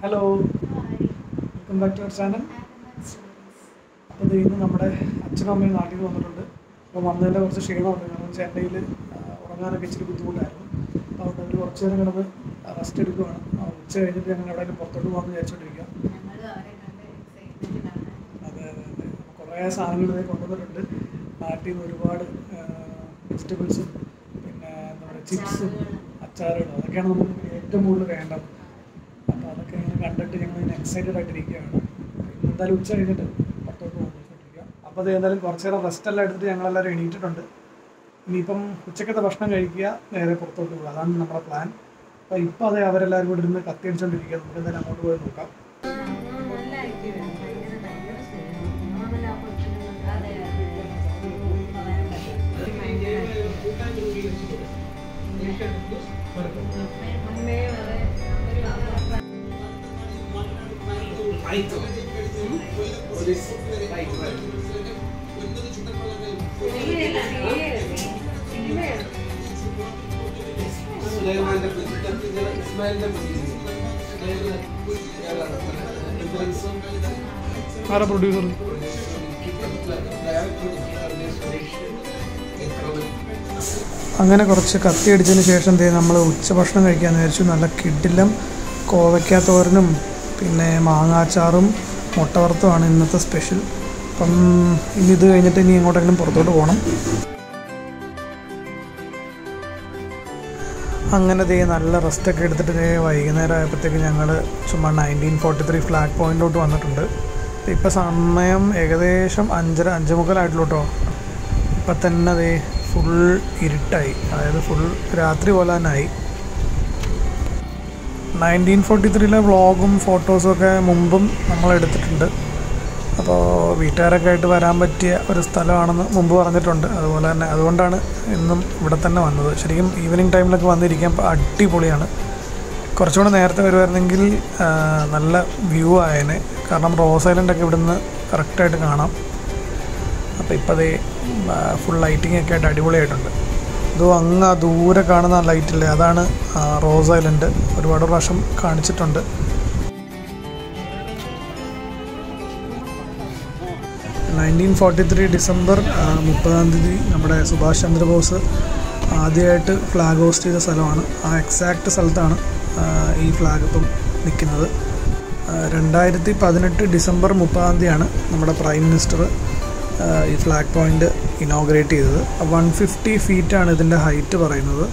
Hello welcome back to our channel അപ്പോൾ ഇത് ഇന്ന് നമ്മുടെ അച്ഛനും അമ്മയും നാട്ടിൽ നിന്ന് വന്നിട്ടുണ്ട് അപ്പോൾ വന്നതിൻ്റെ കുറച്ച് ക്ഷീണമുണ്ട് കാരണം ചെന്നൈയിൽ ഉറങ്ങാനൊക്കെ ഇച്ചിരി ബുദ്ധിമുട്ടായിരുന്നു അപ്പോൾ അതുകൊണ്ട് അവർ കുറച്ച് നേരം കിടന്ന് റെസ്റ്റ് എടുക്കുവാണ് ആ, ഉച്ച കഴിഞ്ഞിട്ട് ഞങ്ങൾ എവിടെയെങ്കിലും പുറത്തോട്ട് പോകാമെന്ന് വിചാരിച്ചുകൊണ്ടിരിക്കുക അതെ അതെ അതെ കുറേ സാധനങ്ങൾ ഇതേ കൊണ്ടുവന്നിട്ടുണ്ട് നാട്ടിൽ നിന്ന് ഒരുപാട് വെജിറ്റബിൾസും പിന്നെ എന്താ പറയുക ചിപ്സും അച്ചാറുകളും അതൊക്കെയാണ് നമുക്ക് ഏറ്റവും കൂടുതൽ വേണ്ടത് അപ്പോൾ അതൊക്കെ ഇങ്ങനെ കണ്ടിട്ട് ഞങ്ങൾ ഇങ്ങനെ എക്സൈറ്റഡ് ആയിട്ടിരിക്കുകയാണ് ഇന്ന് എന്തായാലും ഉച്ച കഴിഞ്ഞിട്ട് പുറത്തോട്ട് പോകാൻ അപ്പോൾ അത് എന്തായാലും കുറച്ച് നേരം റെസ്റ്റ് എല്ലാം എടുത്തിട്ട് ഞങ്ങളെല്ലാവരും എണീറ്റിട്ടുണ്ട് ഇനിയിപ്പം ഉച്ചക്കത്തെ ഭക്ഷണം കഴിക്കുക നേരെ പുറത്തോട്ട് പോകുക അതാണ് നമ്മുടെ പ്ലാൻ അപ്പോൾ ഇപ്പോൾ അതെ അവരെല്ലാവരും കൂടി ഇരുന്ന് കത്തി അടിച്ചുകൊണ്ടിരിക്കുക നമുക്ക് എന്തായാലും അങ്ങോട്ട് പോയി നോക്കാം സുലൈമാന്റെ ഇസ്മായിലിന്റെ ഡിഫറൻസും ആരാ പ്രൊഡ്യൂസർ അങ്ങനെ കുറച്ച് കത്തി അടിച്ചതിന് ശേഷം ദേ നമ്മൾ ഉച്ചഭക്ഷണം കഴിക്കാമെന്ന് വിചാരിച്ചു നല്ല കിഡിലും കോവയ്ക്ക തോരനും പിന്നെ മാങ്ങാച്ചാറും മുട്ട വറുത്തുമാണ് ഇന്നത്തെ സ്പെഷ്യൽ അപ്പം ഇനി ഇത് കഴിഞ്ഞിട്ട് ഇനി എങ്ങോട്ടെങ്കിലും പുറത്തോട്ട് പോകണം അങ്ങനെ ദേ നല്ല റെസ്റ്റൊക്കെ എടുത്തിട്ട് ദേ വൈകുന്നേരം ആയപ്പോഴത്തേക്ക് ഞങ്ങൾ ചുമ്മാ നയൻറ്റീൻ ഫോർട്ടി ത്രീ ഫ്ലാഗ് പോയിന്റിലോട്ട് വന്നിട്ടുണ്ട് ഇപ്പം സമയം ഏകദേശം അഞ്ചര അഞ്ച് മുക്കാലായിട്ടുള്ളൂ കേട്ടോ ഇപ്പം തന്നെ ദേ ഫുൾ ഇരുട്ടായി അതായത് ഫുൾ രാത്രി പോലെ തന്നെ ആയി നയൻറ്റീൻ ഫോർട്ടി ത്രീയിലെ വ്ളോഗും ഫോട്ടോസും ഒക്കെ മുമ്പും നമ്മൾ എടുത്തിട്ടുണ്ട് അപ്പോൾ വീട്ടുകാരൊക്കെ ആയിട്ട് വരാൻ പറ്റിയ ഒരു സ്ഥലമാണെന്ന് മുമ്പ് പറഞ്ഞിട്ടുണ്ട് അതുപോലെ തന്നെ അതുകൊണ്ടാണ് ഇന്നും ഇവിടെ തന്നെ വന്നത് ശരിക്കും ഈവനിങ് ടൈമിലൊക്കെ വന്നിരിക്കാൻ പ- അടിപൊളിയാണ് കുറച്ചുകൂടെ നേരത്തെ വരുമായിരുന്നെങ്കിൽ ആ, നല്ല വ്യൂ ആയേനെ കാരണം റോസ് ഐലൻഡ് ഒക്കെ ഇവിടുന്ന് കറക്റ്റായിട്ട് കാണാം അപ്പോൾ ഇപ്പോൾ അതേ ഫുൾ ലൈറ്റിംഗ് ഒക്കെ ആയിട്ട് അടിപൊളിയായിട്ടുണ്ട് ഇതോ അങ്ങ് ആ ദൂരെ കാണുന്ന ആ ലൈറ്റില്ലേ അതാണ് ആ, റോസ് ഐലൻഡ് ഒരുപാട് പ്രാവശ്യം കാണിച്ചിട്ടുണ്ട് നയൻറ്റീൻ ഫോർട്ടി ത്രീ ഡിസംബർ ആ, മുപ്പതാം തീയതി നമ്മുടെ സുഭാഷ് ചന്ദ്രബോസ് ആദ്യമായിട്ട് ഫ്ലാഗ് ഹോസ്റ്റ് ചെയ്ത സ്ഥലമാണ് ആ എക്സാക്റ്റ് സ്ഥലത്താണ് ആ, ഈ ഫ്ലാഗ് ഇപ്പം നിൽക്കുന്നത് ആ, രണ്ടായിരത്തി പതിനെട്ട് ഡിസംബർ മുപ്പതാം തീയതിയാണ് നമ്മുടെ പ്രൈം മിനിസ്റ്റർ ആ, ഈ ഫ്ലാഗ് പോയിന്റ് ഇനോഗ്രേറ്റ് ചെയ്തത് വൺ ഫിഫ്റ്റി ഫീറ്റാണ് ഇതിൻ്റെ ഹൈറ്റ് പറയുന്നത്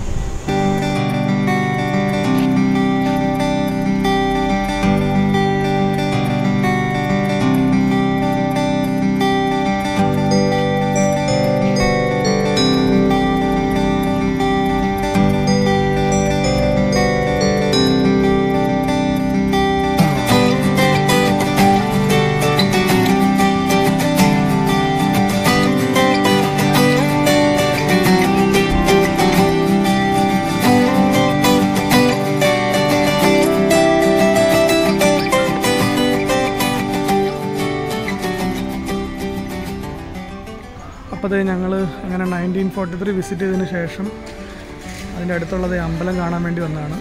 അപ്പോൾ അത് ഞങ്ങൾ അങ്ങനെ നയൻറ്റീൻ ഫോർട്ടി ത്രീ വിസിറ്റ് ചെയ്തതിന് ശേഷം അതിൻ്റെ അടുത്തുള്ളത് ഈ അമ്പലം കാണാൻ വേണ്ടി വന്നതാണ്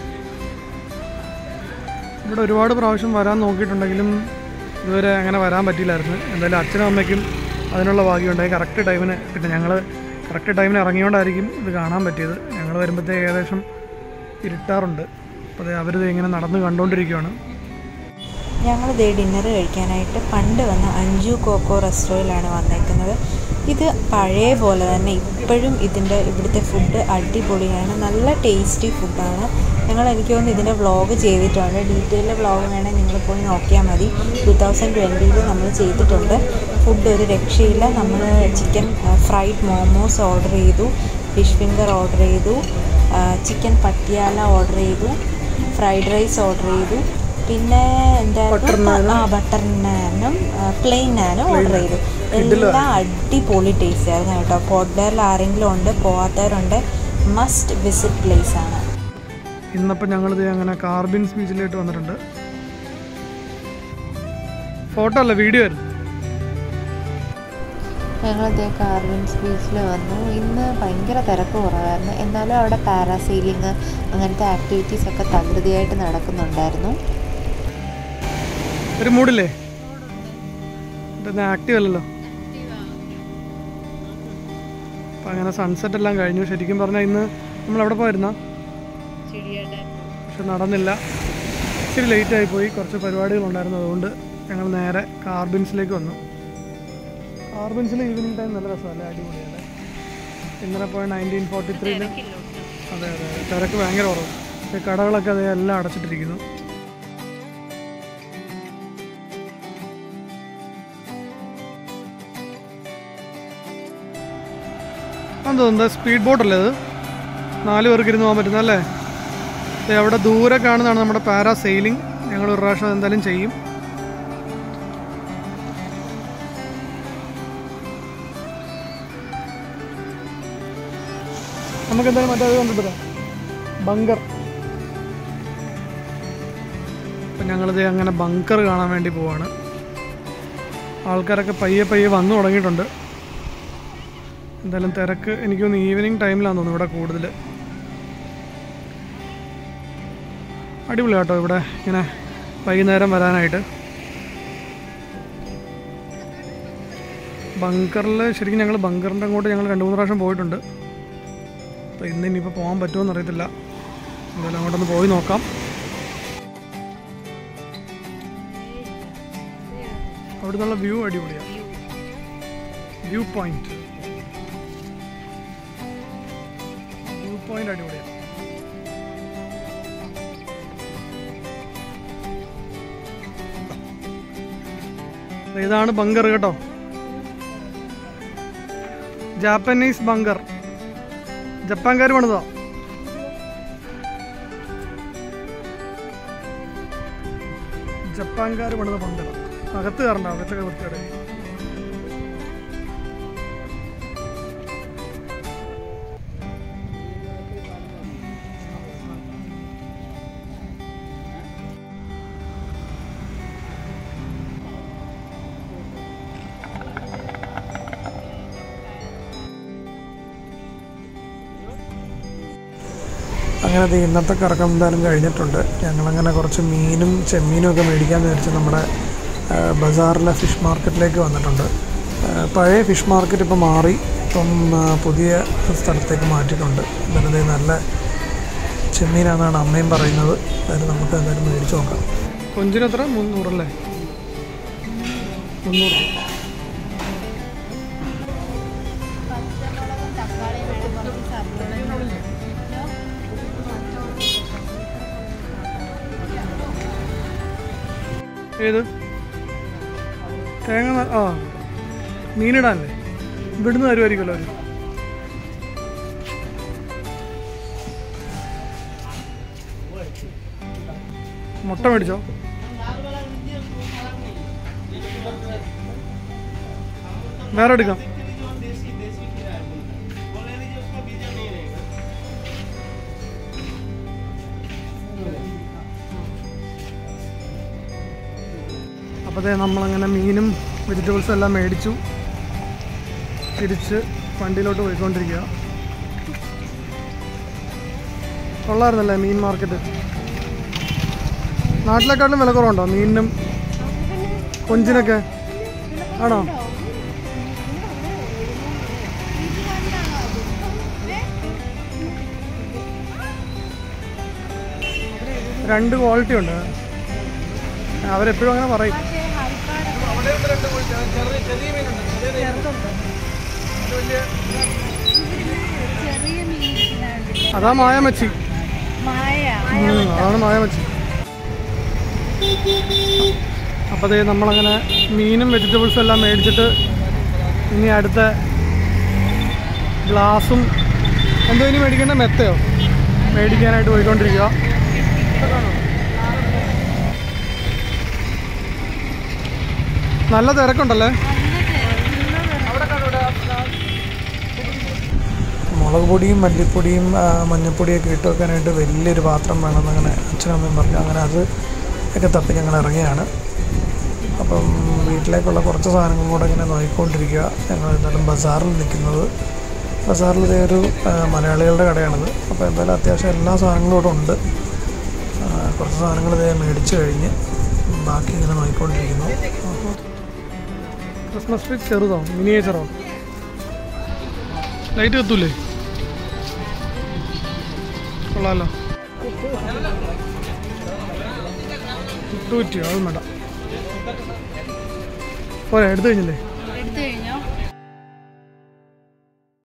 ഇവിടെ ഒരുപാട് പ്രാവശ്യം വരാൻ നോക്കിയിട്ടുണ്ടെങ്കിലും ഇതുവരെ അങ്ങനെ വരാൻ പറ്റിയില്ലായിരുന്നു എന്തായാലും അച്ഛനും അമ്മയ്ക്കും അതിനുള്ള ഭാഗ്യമുണ്ടായി കറക്റ്റ് ടൈമിന് കിട്ടും ഞങ്ങൾ കറക്റ്റ് ടൈമിന് ഇറങ്ങിയോണ്ടായിരിക്കും ഇത് കാണാൻ പറ്റിയത് ഞങ്ങൾ വരുമ്പോഴത്തേക്ക് ഏകദേശം ഇരുട്ടാറുണ്ട് അപ്പോൾ അത് അവരിത് ഇങ്ങനെ നടന്ന് കണ്ടുകൊണ്ടിരിക്കുകയാണ് ഞങ്ങൾ ദേ ഡിന്നർ കഴിക്കാനായിട്ട് പണ്ട് വന്ന അഞ്ജു കോക്കോ റെസ്റ്റോറൻറ്റിലാണ് വന്നേക്കുന്നത് ഇത് പഴയ പോലെ തന്നെ ഇപ്പോഴും ഇതിൻ്റെ ഇവിടുത്തെ ഫുഡ് അടിപൊളിയാണ് നല്ല ടേസ്റ്റി ഫുഡാണ് ഞങ്ങൾ എനിക്ക് തോന്നുന്നു ഇതിൻ്റെ വ്ളോഗ് ചെയ്തിട്ടുണ്ട് ഡീറ്റെയിൽ വ്ളോഗ് വേണമെങ്കിൽ നിങ്ങൾ പോയി നോക്കിയാൽ മതി ടു തൗസൻഡ് ട്വൻറ്റിയിൽ നമ്മൾ ചെയ്തിട്ടുണ്ട് ഫുഡ് ഒരു രക്ഷയില്ല നമ്മൾ ചിക്കൻ ഫ്രൈഡ് മോമോസ് ഓർഡർ ചെയ്തു ഫിഷ് ഫിംഗർ ഓർഡർ ചെയ്തു ചിക്കൻ പട്ടിയാല ഓർഡർ ചെയ്തു ഫ്രൈഡ് റൈസ് ഓർഡർ ചെയ്തു പിന്നെ Butter എന്തായിരുന്നു naan. ആ ബട്ടർ നാനും പ്ലെയിൻ നാനും ഓർഡർ ചെയ്തു എല്ലാം അടിപൊളി ടേസ്റ്റ് ആയിരുന്നു കേട്ടോ പോഡറിൽ ആരെങ്കിലും ഉണ്ട് പോവാത്തവരുണ്ട് മസ്റ്റ് വിസിറ്റ് പ്ലേസ് ആണ് ഇന്നിപ്പോൾ ഞങ്ങളിത് അങ്ങനെ കാർബിൻസ് ബീച്ചിലോട്ട് വന്നിട്ടുണ്ട് ഫോട്ടോ അല്ല വീഡിയോ ആയിരുന്നു ഞങ്ങളിതേ കാർവിൻസ് ബീച്ചിൽ വന്നു ഇന്ന് ഭയങ്കര തിരക്ക് കുറവായിരുന്നു എന്നാലും അവിടെ പാരാസീലിംഗ് അങ്ങനത്തെ ആക്ടിവിറ്റീസ് ഒക്കെ തകൃതിയായിട്ട് നടക്കുന്നുണ്ടായിരുന്നു ഒരു മൂഡില്ലേ ഇതൊന്നും ആക്റ്റീവ് അല്ലല്ലോ അപ്പം അങ്ങനെ സൺസെറ്റ് എല്ലാം കഴിഞ്ഞു ശരിക്കും പറഞ്ഞാൽ ഇന്ന് നമ്മൾ എവിടെ പോയിരുന്ന പക്ഷെ നടന്നില്ല ഇച്ചിരി ലേറ്റ് ആയി പോയി കുറച്ച് പരിപാടികളുണ്ടായിരുന്നു അതുകൊണ്ട് ഞങ്ങൾ നേരെ കാർബിൻസിലേക്ക് വന്നു കാർബിൻസിൽ ഈവനിങ് ടൈം നല്ല രസമല്ലേ അടിപൊളിയല്ലേ ഇന്നലെ പോയ നയൻറ്റീൻ ഫോർട്ടി ത്രീയിൽ അതെ അതെ അതെ തിരക്ക് ഭയങ്കര കുറവ് പക്ഷേ കടകളൊക്കെ അതേ എല്ലാം അടച്ചിട്ടിരിക്കുന്നു എന്തോ എന്താ സ്പീഡ് ബോട്ടല്ലേ അത് നാല് പേർക്ക് ഇരുന്ന് പോകാൻ പറ്റുന്നല്ലേ ദേ അവിടെ ദൂരെ കാണുന്നതാണ് നമ്മുടെ പാരാ സെയിലിംഗ് ഞങ്ങൾ ഒരു പ്രാവശ്യം എന്തായാലും ചെയ്യും നമുക്ക് എന്തായാലും മറ്റേ അത് കണ്ടിട്ട് വരാം. ബങ്കർ അപ്പം ഞങ്ങളിത് അങ്ങനെ ബങ്കർ കാണാൻ വേണ്ടി പോവാണ് ആൾക്കാരൊക്കെ പയ്യെ പയ്യെ വന്നു തുടങ്ങിയിട്ടുണ്ട് എന്തായാലും തിരക്ക് എനിക്ക് തോന്നുന്നു ഈവനിങ് ടൈമിലാണെന്ന് തോന്നുന്നു ഇവിടെ കൂടുതൽ അടിപൊളി കേട്ടോ ഇവിടെ ഇങ്ങനെ വൈകുന്നേരം വരാനായിട്ട് ബങ്കറിൽ ശരിക്കും ഞങ്ങൾ ബങ്കറിൻ്റെ അങ്ങോട്ട് ഞങ്ങൾ രണ്ട് മൂന്ന് പ്രാവശ്യം പോയിട്ടുണ്ട് അപ്പോൾ ഇന്ന് ഇനിയിപ്പോൾ പോകാൻ പറ്റുമോ അറിയത്തില്ല എന്തായാലും അങ്ങോട്ടൊന്ന് പോയി നോക്കാം അവിടെ നിന്നുള്ള വ്യൂ അടിപൊളിയാണ് വ്യൂ പോയിന്റ് വ്യൂ പോയിന്റ് അടിപൊളിയാണ് ദേ ഇതാണ് ബങ്കർ കേട്ടോ ജാപ്പനീസ് ബങ്കർ ജപ്പാൻകാർ പണിതാ ജപ്പാൻകാർ പണിത ബങ്കർ അകത്ത് കയറണ്ട അകത്തൊക്കെ വൃത്തിയുടെ അങ്ങനെ ദേ ഇന്നത്തെ കറക്കം എന്തായാലും കഴിഞ്ഞിട്ടുണ്ട് ഞങ്ങളങ്ങനെ കുറച്ച് മീനും ചെമ്മീനും ഒക്കെ മേടിക്കാൻ വിചാരിച്ച് നമ്മുടെ ആ, ബസാറിലെ ഫിഷ് മാർക്കറ്റിലേക്ക് വന്നിട്ടുണ്ട് ആ, പഴയ ഫിഷ് മാർക്കറ്റ് ഇപ്പോൾ മാറി ഇപ്പം ആ, പുതിയ സ്ഥലത്തേക്ക് മാറ്റിയിട്ടുണ്ട് എന്തായാലും ദേ നല്ല ചെമ്മീനാണെന്നാണ് അമ്മയും പറയുന്നത് എന്തായാലും നമുക്ക് എന്തായാലും മേടിച്ച് നോക്കാം കൊഞ്ചിന് എത്ര മുന്നൂറല്ലേ മുന്നൂറ് ഏത് തേങ്ങ ന- ആ മീനിടാനല്ലേ ഇവിടുന്ന് തരുമായിരിക്കുമല്ലോ അവർ മുട്ട മേടിച്ചോ വേറെ എടുക്കാം അപ്പോൾ അതെ നമ്മളങ്ങനെ മീനും വെജിറ്റബിൾസും എല്ലാം മേടിച്ചു തിരിച്ച് വണ്ടിയിലോട്ട് പോയിക്കൊണ്ടിരിക്കുക കൊള്ളായിരുന്നല്ലേ മീൻ മാർക്കറ്റ് നാട്ടിലെക്കാട്ടിലും വില കുറവുണ്ടോ മീനിനും കൊഞ്ചിനൊക്കെ ആണോ രണ്ട് ക്വാളിറ്റി ഉണ്ട് അവരെപ്പോഴും അങ്ങനെ പറയും അതാ മായമച്ചി ഉം, അതാണ് മായമച്ചി അപ്പോൾ അതേ നമ്മളങ്ങനെ മീനും വെജിറ്റബിൾസും എല്ലാം മേടിച്ചിട്ട് ഇനി അടുത്ത ഗ്ലാസും എന്തോ ഇനി മേടിക്കേണ്ട മെത്തയോ മേടിക്കാനായിട്ട് പോയിക്കൊണ്ടിരിക്കുക നല്ല തിരക്കുണ്ടല്ലേ മുളക് പൊടിയും മല്ലിപ്പൊടിയും ആ, മഞ്ഞൾപ്പൊടിയൊക്കെ ഇട്ട് വെക്കാനായിട്ട് വലിയൊരു പാത്രം വേണമെന്ന് അങ്ങനെ അച്ഛനമ്മയും പറഞ്ഞു അങ്ങനെ അത് ഒക്കെ തപ്പി ഞങ്ങൾ ഇറങ്ങിയാണ് അപ്പം വീട്ടിലേക്കുള്ള കുറച്ച് സാധനങ്ങളും കൂടെ ഇങ്ങനെ നോക്കിക്കൊണ്ടിരിക്കുക ഞങ്ങൾ എന്തായാലും ബസാറിൽ നിൽക്കുന്നത് ബസാറിൽ ഇതേ ഒരു ആ, മലയാളികളുടെ കടയാണിത് അപ്പോൾ എന്തായാലും അത്യാവശ്യം എല്ലാ സാധനങ്ങളും ഇവിടെ ഉണ്ട് ആ, കുറച്ച് സാധനങ്ങൾ ഇതേ മേടിച്ച് കഴിഞ്ഞ് ബാക്കി ഇങ്ങനെ നോക്കിക്കൊണ്ടിരിക്കുന്നു ക്രിസ്മസ് ട്രീ ചെറുതോ മിനിയേച്ചറോ ലൈറ്റ് കത്തൂലേ കൊള്ളാമല്ലോ ടൂറ്റിയോ അതും വേണ്ട പോരെ എടുത്തു കഴിഞ്ഞില്ലേ എടുത്തു കഴിഞ്ഞോ